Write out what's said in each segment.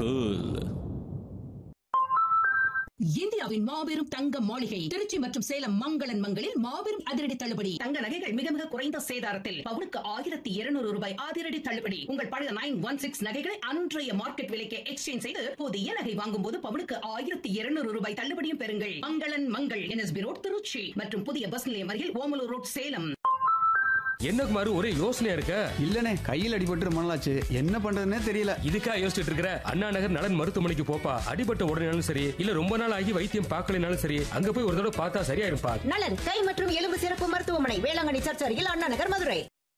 Cool இந்தியாவின் மாபெரும் தங்க மாளிகை திருச்சி மற்றும் சேலம் மங்களன் மங்களில் மாபெரும் அதிரடி தள்ளுபடி தங்க நகைகள் மிக மிக குறைந்த சேதாரத்தில் பவுனுக்கு ஆயிரத்தி இருநூறு ரூபாய் அதிரடி தள்ளுபடி உங்கள் பழைய நைன் ஒன் சிக்ஸ் நகைகளை அன்றைய மார்க்கெட் விலைக்கு எக்ஸ்சேஞ்ச் செய்து புதிய நகை வாங்கும் போது பவுனுக்கு ஆயிரத்தி இருநூறு ரூபாய் தள்ளுபடியும் பெறுங்கள் மங்களன் மங்கள் என்எஸ்பி ரோட் திருச்சி மற்றும் புதிய பஸ் நிலையம் அருகில் ஓமலூர் ரோட் சேலம் என்ன குமார் ஒரே யோசனையா இருக்க இல்லனே கையில் அடிபட்டு ரொம்ப நாளாச்சு என்ன பண்றதுன்னே தெரியல இதுக்கா யோசிச்சுட்டு இருக்கிற அண்ணா நகர் நலன் மருத்துவமனைக்கு போப்பா அடிபட்ட உடனேனாலும் சரி இல்ல ரொம்ப நாள் ஆகி வைத்தியம் பார்க்கலைனாலும் சரி அங்க போய் ஒரு தடவை பார்த்தா சரியா இருப்பா நலன் கை மற்றும் எலும்பு சிறப்பு மருத்துவமனை வேளாங்கண்ணி சர்ச் அருகில் Anna Nagar Madurai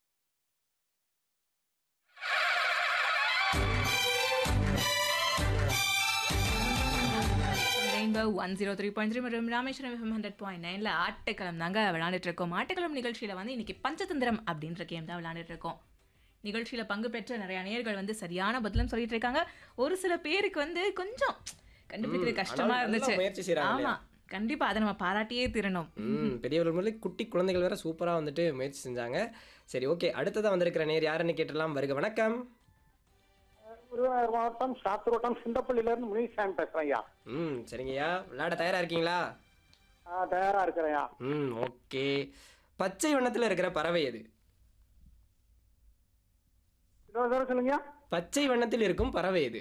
rainbow one zero three point three மற்றும் ராமேஸ்வரம் எஃப்எம் ஹண்ட்ரட் பாயிண்ட் நைனில் ஆட்டுக்களம் தாங்க விளையாண்டுட்டு இருக்கோம் ஆட்டுக்களம் நிகழ்ச்சியில் வந்து இன்னைக்கு பஞ்சதந்திரம் அப்படின்ற கேம் தான் விளையாண்டுட்டு இருக்கோம் நிகழ்ச்சியில் பங்கு பெற்ற நிறைய நேயர்கள் வந்து சரியான பதிலும் சொல்லிட்டு இருக்காங்க ஒரு சில பேருக்கு வந்து கொஞ்சம் கண்டுபிடிக்கிறது கஷ்டமா ஆனாலும் நல்லா இருந்துச்சு முயற்சி செய்றாங்க ஆமா கண்டிப்பா அதை நம்ம பாராட்டியே தீரணும் ம் பெரியவர்கள் முதல்ல குட்டி குழந்தைகள் வேற சூப்பராக வந்துட்டு முயற்சி செஞ்சாங்க சரி ஓகே அடுத்ததாக வந்திருக்கிற நேர் யாருன்னு கேட்டலாம் வருக வணக்கம் விருதுநகர் மாவட்டம் சாத்தூர்வட்டம் சிந்தப்பள்ளியிலேருந்து முனிசாமி பேசுகிறேன் ஐயா ம் சரிங்கய்யா விளையாட தயாரா இருக்கீங்களா ஆ தயாராக இருக்கிறேன் ஐயா ம் ஓகே பச்சை வண்ணத்தில் இருக்கிற பறவை எது இன்னொரு தடவை சொல்லுங்க பச்சை வண்ணத்தில் இருக்கும் பறவை எது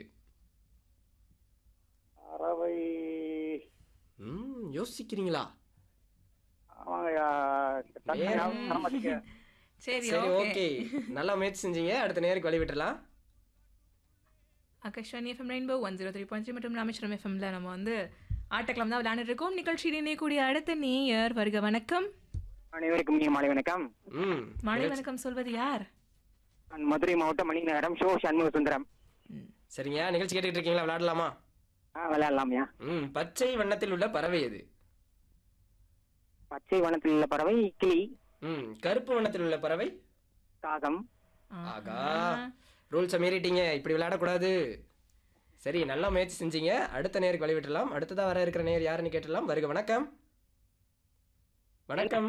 அறவை ம் யோசிக்கிறீங்களா ஆமாங்க ஐயா டக்குனு வேற- ஞாபகம் வர மாட்டேங்குது. சரி சரி ஓகே ஓகே நல்லா முயற்சி செஞ்சீங்க அடுத்த நேருக்கு வழி விட்டுறலாம் Akashvani FM rainbow one zero three point three மற்றும் ராமேஸ்வரம் எஃப்எம்ல நம்ம வந்து ஆட்டக்கிழமை தான் விளையாண்டுட்டு இருக்கோம் நிகழ்ச்சியில் இணையக்கூடிய அடுத்த நேயர் வருக வணக்கம் அனைவருக்கும் இனிய மாலை வணக்கம் ம் மாலை வணக்கம் சொல்வது யார் நான் மதுரை மாவட்டம் மணிநகரம் ஷோ சண்முக சுந்தரம் சரிங்க நிகழ்ச்சி கேட்டுக்கிட்டு இருக்கீங்களா விளையாடலாமா ஆ விளையாடலாம்யா ம் பச்சை வண்ணத்தில் உள்ள பறவை எது பச்சை வனத்தில் உள்ள பறவை கிளி ம் கருப்பு வண்ணத்தில் உள்ள பறவை காகம் ஆகா ரூல்ஸை மீறிட்டீங்க இப்படி விளையாடக்கூடாது சரி நல்லா முயற்சி செஞ்சீங்க அடுத்த நேருக்கு வழி விட்டுறலாம் அடுத்ததா வர இருக்கிற நேர் யாருன்னு கேட்டலாம் வருக வணக்கம் வணக்கம்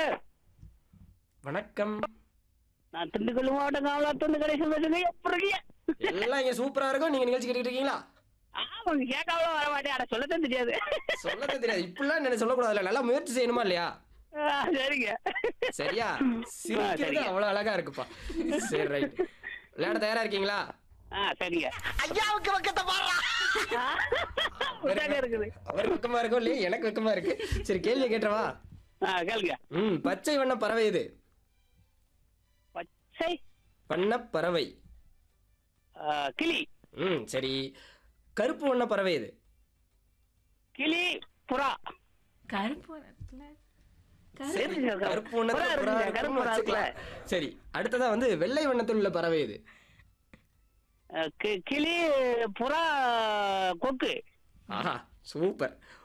வணக்கம் நான் திண்டுக்கல் மாவட்டம் காவலாத்தூர் கடைசி பேசுங்க எப்படி எல்லாம் இங்க சூப்பரா இருக்கும் நீங்க நிகழ்ச்சி கேட்டுட்டு இருக்கீங்களா ஆமாங்க கேட்காமல வர மாட்டேன் அட சொல்லத்தான் தெரியாது சொல்லவே தெரியாது இப்படிலாம் என்ன சொல்லக்கூடாதுல்ல நல்லா முயற்சி செய்யணுமா இல்லையா ஆ, சரிங்க சரியா சிரிக்கிறது சரிங்க. அவ்வளவு அழகா இருக்குப்பா சரி ரைட் விளையாட தயாரா இருக்கீங்களா ஆ சரிங்க ஐயாவுக்கு பக்கத்தை பாடுறா இருக்குது அவர் வெக்கமா இருக்கும் இல்லையா எனக்கு வெக்கமா இருக்கு சரி கேள்வி கேட்டவா ஆ கேளுங்க ம் பச்சை வண்ண பறவை இது பச்சை வண்ண பறவை ஆ, கிளி ம் சரி கருப்பு வண்ண பறவை இது கிளி புறா கருப்பு வண்ணத்துல சரி கருப்பு வண்ணத்துல புறா புறா இருக்குங்க, இருக்குன்னு கருப்பு புறா வச்சுக்கலாம். சரி அடுத்ததா வந்து வெள்ளை வண்ணத்தில் உள்ள பறவை இது ஆ, கி- கிளி புறா கொக்கு ஆஹா சூப்பர்